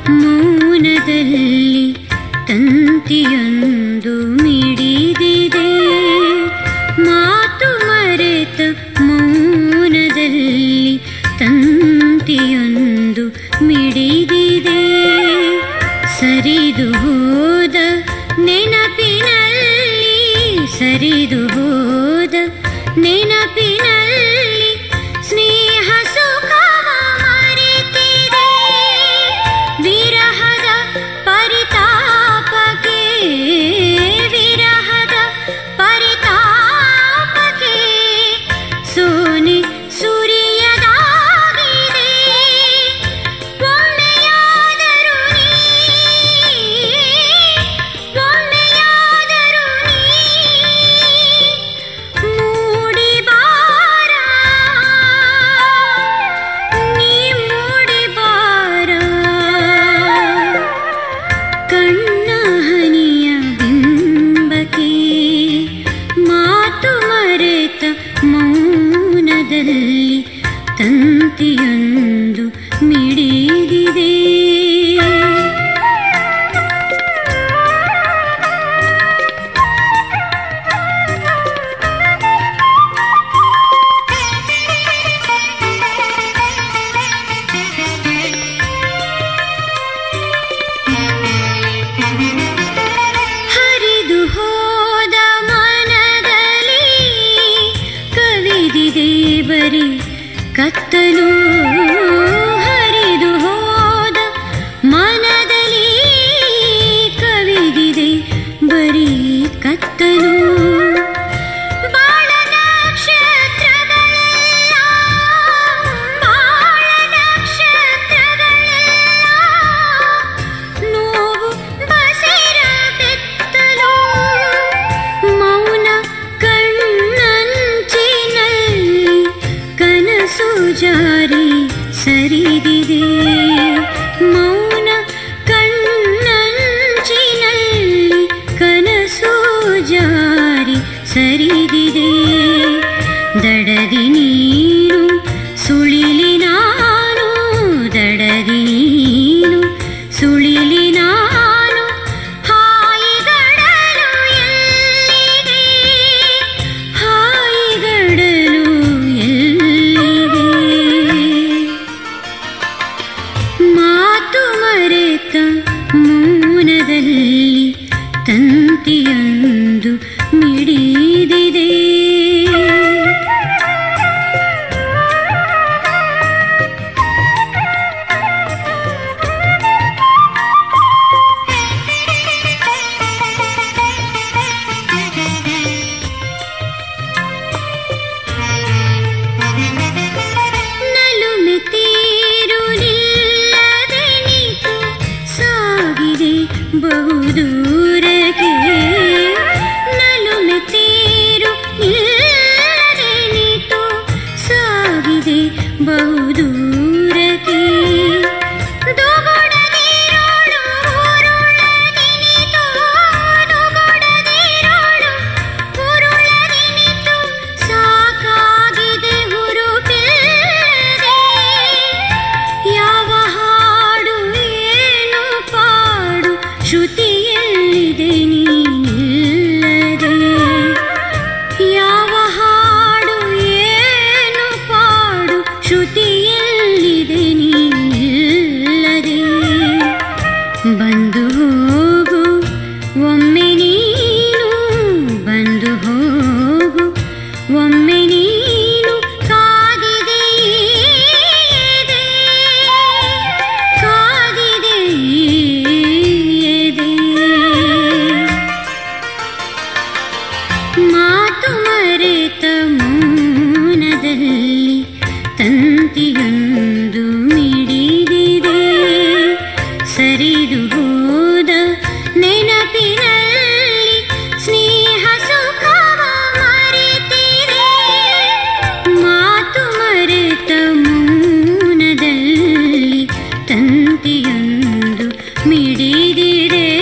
ಮೌನದಲ್ಲಿ ತಂತಿಯೊಂದು ಮಿಡಿದಿದೆ ಮಾತು ಮರೆತ ಮೌನದಲ್ಲಿ ತಂತಿಯೊಂದು ಮಿಡಿದಿದೆ ಸರಿದು ಹೋದ ನೆನಪಿನಲ್ಲಿ ಸರಿದು ಹೋದ ನೆನಪಿನಲ್ಲಿ ಸ್ನೇಹ ಸುಖವ ಮರೆತಿದೆ ವಿರಹದ ಪರಿತಾಪಕ್ಕೆ ವಿರಹದ ಪರಿತಾಪಕ್ಕೆ ಸೋನೆ ಸುರಿಯದಾಗಿದೆ ಒಮ್ಮೆಯಾದರೂ ನೀ ಒಮ್ಮೆಯಾದರೂ ನೀ ಮೂಡಿ ಬಾರ ನೀ ಮೂಡಿ ಬಾರ ಕಣ್ಣ ಹನಿಯ ಬಿಂಬಕ್ಕೆ ಮಾತು ಮರೆತ ಮೌನದಲ್ಲಿ ತಂತಿಯೊಂದು ಮಿಡಿದಿದೆ ಹರಿದು ಹೋದ ಮನದಲ್ಲಿ ಕವಿದಿದೆ ಬರಿ ಕತ್ತಲು ಹರಿದು ಹೋದ ಮನದಲ್ಲಿ ಕವಿದಿದೆ ಬರಿ ಕತ್ತಲು ಬಾಳ ನಕ್ಷತ್ರಗಳೆಲ್ಲ ಬಾಳ ನಕ್ಷತ್ರಗಳೆಲ್ಲ ನೋವು ಬಸಿರ ಬೆತ್ತಲು ಮೌನ ಕಣ್ಣಂಚಿನಲ್ಲಿ ಕನಸು ಜಾರಿ ಸರಿದಿದೆ ಮೌನ ಕಣ್ಣಂಚಿನಲ್ಲಿ ಕನಸು ಜಾರಿ ಸರಿದಿದೆ ದಡದಿ ನೀನು ಸುಳಿಲಿ ನಾನು ದಡದಿ ನೀನು ಸುಳಿಲಿ ನಾನು ಹಾಯಿಗಡಲು ಎಲ್ಲಿದೆ ಹಾಯಿಗಡಲು ಎಲ್ಲಿದೆ ಮಾತು ಮರೆತ ಮೌನದಲ್ಲಿ ತಂತಿಯೊಂದು ಮಿಡಿದಿದೆ ನಲುಮೆ ತೀರು ನಿಲ್ಲದೆ ನಿಂತು ಸಾಗಿದೆ ಬಹುದೂರಕ್ಕೆ ನಲುಮೆ ತೀರು ನಿಲ್ಲದೆ ನಿಂತು ಸಾಗಿದೆ ಬಹುದೂರಕ್ಕೆ ದೊಗೊಡದಿರೋಳು ಉರುಳದಿನಿತು, ದೊಗೊಡದಿರೋಳು ಉರುಳದಿನಿತು, ಸಾಕಾಗಿದೆ ಹುರುಪಿಲ್ಲದೆ. ಯಾವ ಹಾಡು ಏನು ಪಾಡು ಶ್ರುತಿಯಲ್ಲಿದೆ ನೀನಿಲ್ಲದೆ ಯಾವ ಹಾಡು ಏನು ಪಾಡು ಶ್ರುತಿಯಲ್ಲಿದೆ ನೀನಿಲ್ಲದೆ ಬಂದು ಹೋಗು ಒಮ್ಮೆ ನೀನು ಬಂದು ಹೋಗು ಒಮ್ಮೆ ನೀನು ಕಾದಿದೆ ಈ ಎದೆ, ಕಾದಿದೆ ಈ ಎದೆ. ಮಾತು ಮರೆತ ಮೌನದಲ್ಲಿ ತಂತಿಯೊಂದು ಮಿಡಿದಿದೆ ಸರಿದು ಹೋದ ನೆನಪಿನಲ್ಲಿ ಸ್ನೇಹ ಸುಖವ ಮರೆತಿದೆ ಮಾತು ಮರೆತ ಮೌನದಲ್ಲಿ ತಂತಿಯೊಂದು ಮಿಡಿದಿದೆ